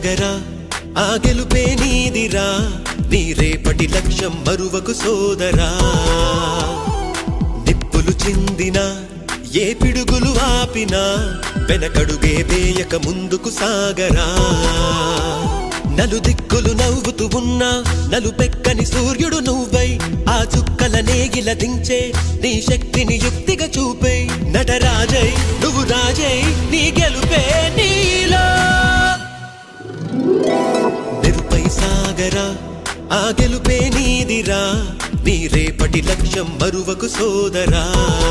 సాగరా ఆ గెలుపే నీదిరా నీ రేపటి లక్ష్యం మరువకు సోదరా నిప్పులు చిందిన ఏ పిడుగులు ఆపినా వెనకడుగే వేయక ముందుకు సాగరా నలుదిక్కులు నవ్వుతూ ఉన్నా నలుపెక్కని సూర్యుడు నువ్వై ఆ చుక్కల నేగిల దించే నీ శక్తిని యుక్తిగా చూపే నటరాజై నువ్వు రాజై నీ గెలుపే నీలో మెరుపై సాగరా ఆ గెలుపే నీదిరా నీ రేపటి లక్ష్యం మరువకు సోదరా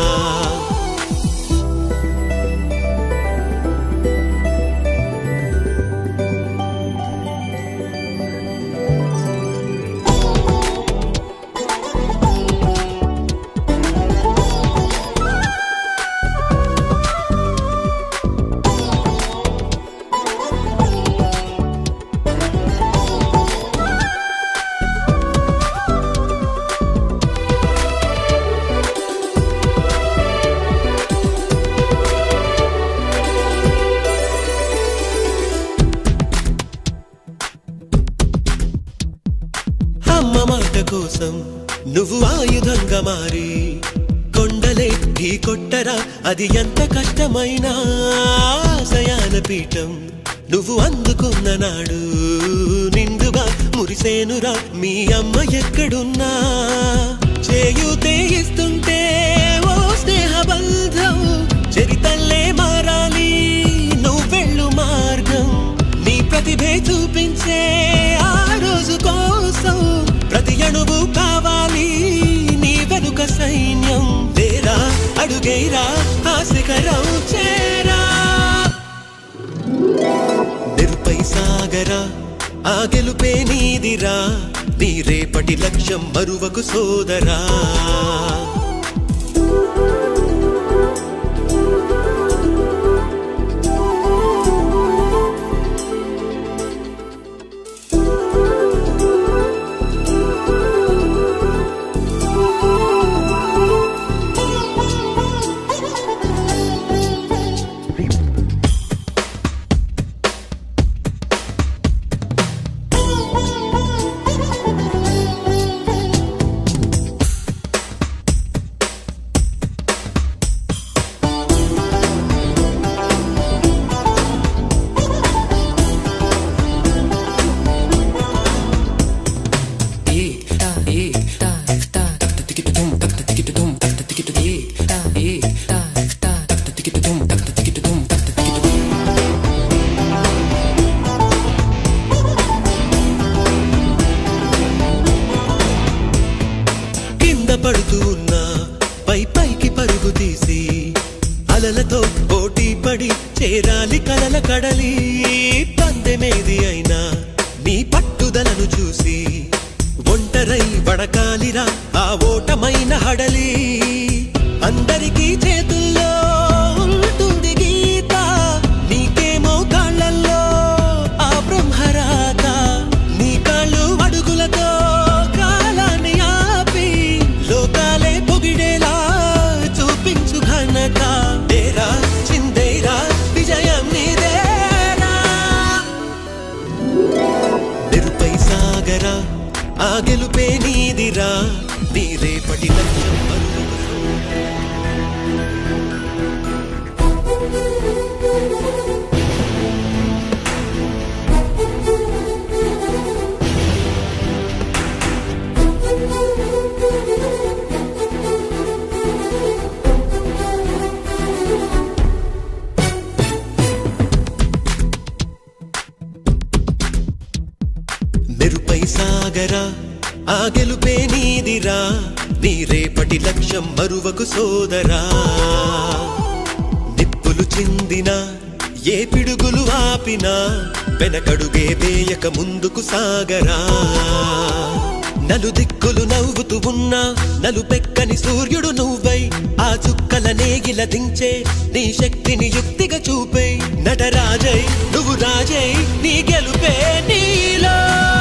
అమ్మ మాట కోసం నువ్వు ఆయుధంగా మారి కొండలే ఢీ కొట్టరా అది ఎంత కష్టమైనా ఆశయాల పీఠం నువ్వు అందుకున్న నాడు నిండుగా మురిసేనురా మీ అమ్మ ఎక్కడున్నా చేయూతే ఇస్తుంటే ఓ స్నేహ బంధం చరితల్లే మారాలి నువ్వెళ్ళు మార్గం నీ ప్రతిభే చూపించే ఆ రోజు కోసం ప్రతి అణువు కావాలి నీ వెనుక సైన్యం తేరా అడుగైరా ఆ శిఖరం చేరా నిరుపై సాగరా ఆ గెలుపే నీదిరా నీ రేపటి లక్ష్యం మరువకు సోదరా కింద పడుతూ ఉన్నా పై పైకి పరుగు తీసి అలలతో పోటీ పడి చేరాలి కలల కడలి పందెమేది అయినా నీ పట్టుదలను చూసి ఒంటరై వడకాలిరా ఆ ఓటమైన హడలి అందరికీ చేతుల్లో ఉంటుంది గీత నీకేమో కాళ్ళల్లో ఆ బ్రహ్మరాత నీ కాళ్ళు అడుగులతో కాలాన్ని ఆపి లోకాలే పొగిడేలా చూపించు ఘనత తేరా చిందేరా విజయం నీదేరా నిరుపై సాగరా ఆ గెలుపే నీదిరా నీ రేపటి లక్ష్యం మరువకు మెరుపై సాగరా ఆ గెలుపే నీదిరా నీ రేపటి లక్ష్యం మరువకు సోదరా నిప్పులు చిందిన ఏ పిడుగులు ఆపినా వెనకడుగే వేయక ముందుకు సాగరా నలుదిక్కులు నవ్వుతూ ఉన్నా నలుపెక్కని సూర్యుడు నువ్వై ఆ చుక్కల నేగిల దించే నీ శక్తిని యుక్తిగా చూపే నటరాజై నువ్వు రాజై నీ గెలుపే నీలో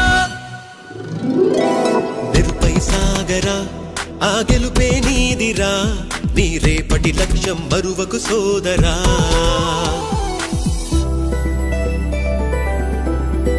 మెరుపై సాగరా ఆ గెలుపే నీదిరా నీ రేపటి లక్ష్యం మరువకు సోదరా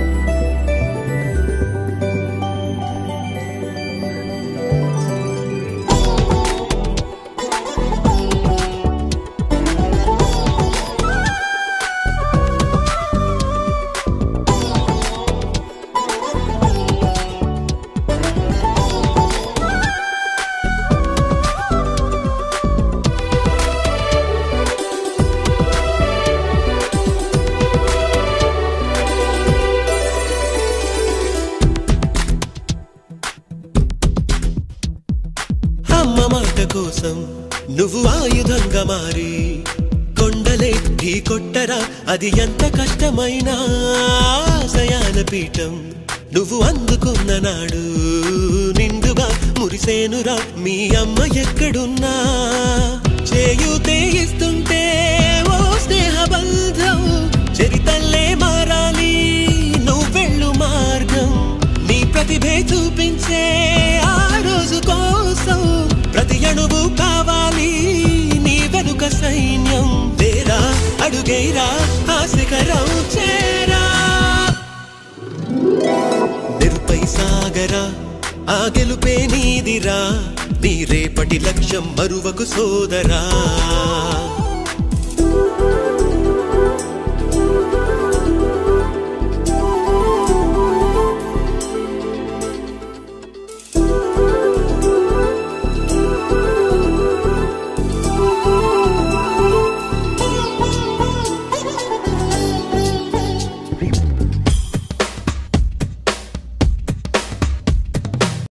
మాట కోసం నువ్వు ఆయుధంగా మారి కొండలే ఢీ కొట్టరా అది ఎంత కష్టమైనా ఆశయాన పీఠం నువ్వు అందుకున్న నాడు నిండుగా మురిసేనురా మీ అమ్మ ఎక్కడున్నా చేయూతే ఇస్తుంటే ఓ స్నేహ బంధం చరితల్లే మారాలి నువ్వెళ్ళు మార్గం నీ ప్రతిభే చూపించే ఆ రోజు కోసం ప్రతి అణువు కావాలి నీ వెనుక సైన్యం లేరా అడుగేరా ఆ శిఖరం చేరా నిరుపై సాగరా ఆ గెలుపే నీదిరా నీ రేపటి లక్ష్యం మరువకు సోదరా